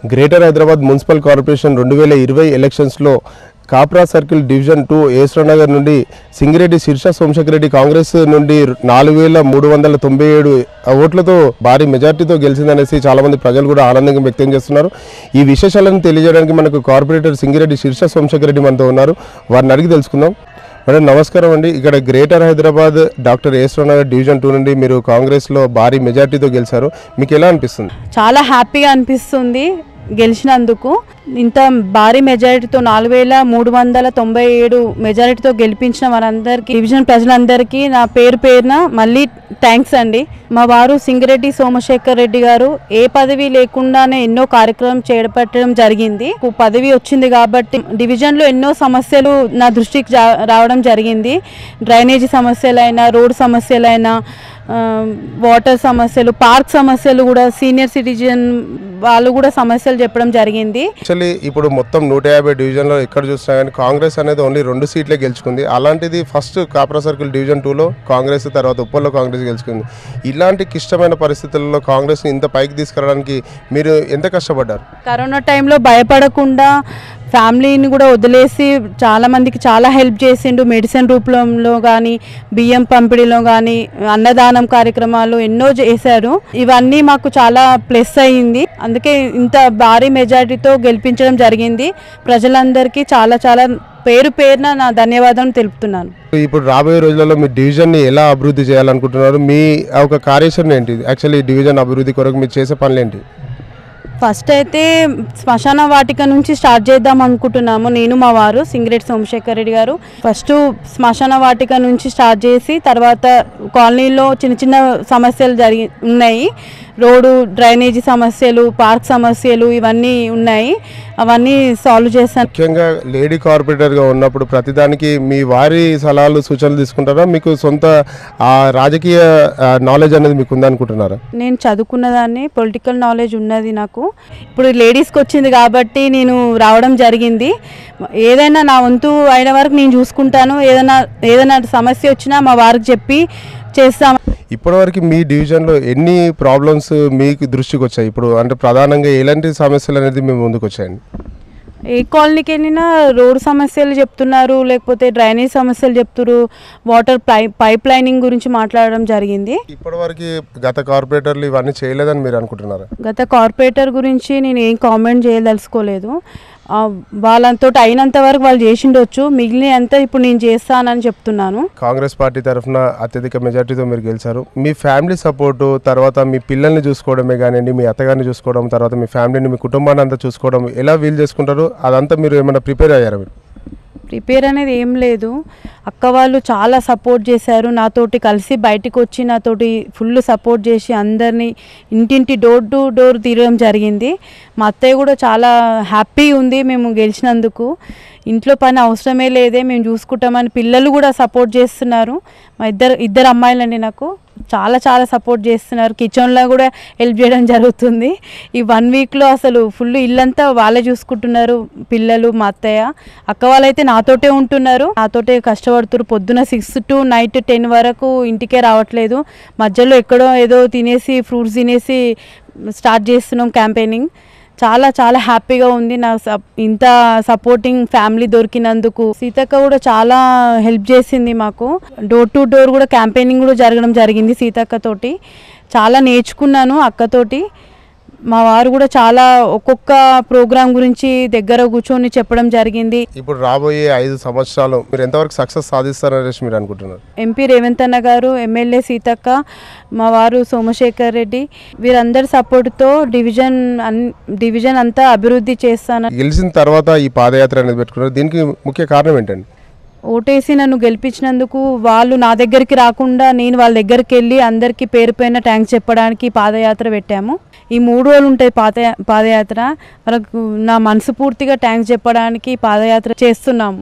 greater Hyderabad municipal corporation రెండు వేల ఇరవై ఎలక్షన్స్లో Kapra circle division two Nagar నుండి సింగిరెడ్డి శీర్ష సోమశేఖర్ రెడ్డి కాంగ్రెస్ నుండి నాలుగు వేల మూడు వందల తొంభై ఏడు ఓట్లతో భారీ మెజార్టీతో గెలిచిందనేసి చాలామంది ప్రజలు కూడా ఆనందంగా వ్యక్తం చేస్తున్నారు ఈ విశేషాలను తెలియజేయడానికి మనకు కార్పొరేటర్ సింగిరెడ్డి శీర్ష సోమశేఖర్ రెడ్డి మనతో ఉన్నారు వారిని అడిగి తెలుసుకుందాం మేడం నమస్కారం అండి ఇక్కడ greater Hyderabad doctor Nagar division two నుండి మీరు కాంగ్రెస్లో భారీ మెజార్టీతో గెలిచారు మీకు ఎలా అనిపిస్తుంది చాలా హ్యాపీగా అనిపిస్తుంది గెలిచినందుకు ఇంత భారీ మెజారిటీతో నాలుగు వేల మూడు వందల తొంభై ఏడు మెజారిటీతో గెలిపించిన వారందరికీ డివిజన్ ప్రజలందరికీ నా పేరు పేరున మళ్ళీ థ్యాంక్స్ అండి మా వారు సింగిరెడ్డి సోమశేఖర్ రెడ్డి గారు ఏ పదవి లేకుండానే ఎన్నో కార్యక్రమం చేపట్టడం జరిగింది ఒక పదవి వచ్చింది కాబట్టి డివిజన్లో ఎన్నో సమస్యలు నా దృష్టికి జా- రావడం జరిగింది డ్రైనేజీ సమస్యలైనా రోడ్ సమస్యలైనా ఆ, వాటర్ సమస్యలు పార్క్ సమస్యలు కూడా సీనియర్ సిటిజన్ వాళ్ళు కూడా సమస్యలు చెప్పడం జరిగింది యాక్చువల్లీ ఇప్పుడు మొత్తం నూట యాభై డివిజన్లో ఎక్కడ చూసినా కానీ కాంగ్రెస్ అనేది ఓన్లీ రెండు సీట్లే గెలుచుకుంది అలాంటిది ఫస్ట్ కాప్రా సర్కిల్ డివిజన్ టూలో కాంగ్రెస్ తర్వాత ఉప్పల్లో కాంగ్రెస్ గెలుచుకుంది ఇలాంటి క్లిష్టమైన పరిస్థితుల్లో కాంగ్రెస్ని ఇంత పైకి తీసుకురావడానికి మీరు ఎంత కష్టపడ్డారు కరోనా టైంలో భయపడకుండా ఫ్యామిలీని కూడా వదిలేసి చాలా మందికి చాలా హెల్ప్ చేసిండు మెడిసిన్ రూపంలో కానీ బియ్యం పంపిణీలో కానీ అన్నదానం కార్యక్రమాలు ఎన్నో చేశారు ఇవన్నీ మాకు చాలా ప్లస్ అయ్యింది అందుకే ఇంత భారీ మెజారిటీతో గెలిపించడం జరిగింది ప్రజలందరికీ చాలా చాలా పేరు పేరున నా ధన్యవాదాలు తెలుపుతున్నాను ఇప్పుడు రాబోయే రోజులలో మీ డివిజన్ని ఎలా అభివృద్ధి చేయాలనుకుంటున్నారు మీ ఒక కార్యాచరణ ఏంటి యాక్చువల్లీ డివిజన్ అభివృద్ధి కొరకు మీరు చేసే పనులు ఏంటి ఫస్ట్ అయితే శ్మశాన వాటిక నుంచి స్టార్ట్ చేద్దాం అనుకుంటున్నాము నేను మా వారు సింగరెడ్డి సోమశేఖర్ రెడ్డి గారు ఫస్ట్ శ్మశాన వాటిక నుంచి స్టార్ట్ చేసి తర్వాత కాలనీలో చిన్న చిన్న సమస్యలు జరిగి ఉన్నాయి రోడ్డు డ్రైనేజీ సమస్యలు పార్క్ సమస్యలు ఇవన్నీ ఉన్నాయి అవన్నీ సాల్వ్ చేస్తాను ముఖ్యంగా లేడీ కార్పొరేటర్గా ఉన్నప్పుడు ప్రతిదానికి మీ వారి సలహాలు సూచనలు తీసుకుంటారా మీకు సొంత ఆ రాజకీయ నాలెడ్జ్ అనేది మీకు ఉందనుకుంటున్నారా నేను చదువుకున్నదాన్ని పొలిటికల్ నాలెడ్జ్ ఉన్నది నాకు ఇప్పుడు లేడీస్కి వచ్చింది కాబట్టి నేను రావడం జరిగింది ఏదైనా నా వంతు అయిన వరకు నేను చూసుకుంటాను ఏదైనా ఏదైనా సమస్య వచ్చినా మా వారికి చెప్పి చేస్తాం ఇప్పటివరకు మీ డివిజన్లో ఎన్ని ప్రాబ్లమ్స్ మీకు దృష్టికి వచ్చాయి ఇప్పుడు అంటే ప్రధానంగా ఎలాంటి సమస్యలు అనేది మేము ముందుకు వచ్చాయండి ఏ కాలనీకి వెళ్ళినా రోడ్ సమస్యలు చెప్తున్నారు లేకపోతే డ్రైనేజ్ సమస్యలు చెప్తున్నారు వాటర్ పై పైప్ లైనింగ్ గురించి మాట్లాడడం జరిగింది ఇప్పటివరకు గత కార్పొరేటర్లు ఇవన్నీ చేయలేదని మీరు అనుకుంటున్నారా గత కార్పొరేటర్ గురించి నేను ఏం కామెంట్ చేయదలుచుకోలేదు ఆ, వాళ్ళతో అయినంత వరకు వాళ్ళు చేసిండొచ్చు మిగిలిన అంతా ఇప్పుడు నేను చేస్తానని చెప్తున్నాను కాంగ్రెస్ పార్టీ తరఫున అత్యధిక మెజార్టీతో మీరు గెలిచారు మీ ఫ్యామిలీ సపోర్టు తర్వాత మీ పిల్లల్ని చూసుకోవడమే కానివ్వండి మీ అత్తగారిని చూసుకోవడం తర్వాత మీ ఫ్యామిలీని మీ కుటుంబాన్ని అంతా చూసుకోవడం ఎలా వీలు చేసుకుంటారు అదంతా మీరు ఏమైనా ప్రిపేర్ అయ్యారా మీరు ప్రిపేర్ అనేది ఏం లేదు అక్క వాళ్ళు చాలా సపోర్ట్ చేశారు నాతోటి కలిసి బయటికి వచ్చి నాతోటి ఫుల్ సపోర్ట్ చేసి అందరినీ ఇంటింటి డోర్ టు డోర్ తీరడం జరిగింది మా అత్తయ్య కూడా చాలా హ్యాపీ ఉంది మేము గెలిచినందుకు ఇంట్లో పని అవసరమే లేదే మేము చూసుకుంటామని పిల్లలు కూడా సపోర్ట్ చేస్తున్నారు మా ఇద్దరు ఇద్దరు అమ్మాయిలండి నాకు చాలా చాలా సపోర్ట్ చేస్తున్నారు కిచెన్లో కూడా హెల్ప్ చేయడం జరుగుతుంది ఈ వన్ వీక్లో అసలు ఫుల్ ఇల్లంతా వాళ్ళే చూసుకుంటున్నారు పిల్లలు మా అత్తయ్య అక్క వాళ్ళైతే నాతోటే ఉంటున్నారు నాతోటే కష్టపడుతున్నారు పొద్దున సిక్స్ టు నైట్ టెన్ వరకు ఇంటికే రావట్లేదు మధ్యలో ఎక్కడో ఏదో తినేసి ఫ్రూట్స్ తినేసి స్టార్ట్ చేస్తున్నాం క్యాంపెయినింగ్ చాలా చాలా హ్యాపీగా ఉంది నా సప్- ఇంత సపోర్టింగ్ ఫ్యామిలీ దొరికినందుకు సీతక్క కూడా చాలా హెల్ప్ చేసింది మాకు డోర్ టు డోర్ కూడా క్యాంపెయినింగ్ కూడా జరగడం జరిగింది సీతక్క తోటి చాలా నేర్చుకున్నాను అక్కతోటి మా వారు కూడా చాలా ఒక్కొక్క ప్రోగ్రాం గురించి దగ్గర కూర్చొని చెప్పడం జరిగింది ఇప్పుడు రాబోయే ఐదు సంవత్సరాలు మీరు ఎంతవరకు సక్సెస్ సాధిస్తారనేసి మీరు అనుకుంటున్నారు ఎంపీ రేవంత్ అన్న గారు ఎమ్మెల్యే సీతక్క మా వారు సోమశేఖర్ రెడ్డి వీరందరి సపోర్టుతో డివిజన్ అన్ డివిజన్ అంతా అభివృద్ధి చేస్తాను గెలిచిన తర్వాత ఈ పాదయాత్ర అనేది పెట్టుకున్నారు దీనికి ముఖ్య కారణం ఏంటండి ఓటేసి నన్ను గెలిపించినందుకు వాళ్ళు నా దగ్గరికి రాకుండా నేను వాళ్ళ దగ్గరికి వెళ్ళి అందరికీ పేరు పైన ట్యాంక్స్ చెప్పడానికి పాదయాత్ర పెట్టాము ఈ మూడు రోజులు ఉంటుంది పాద పాదయాత్ర మనకు నా మనసు పూర్తిగా ట్యాంక్స్ చెప్పడానికి పాదయాత్ర చేస్తున్నాము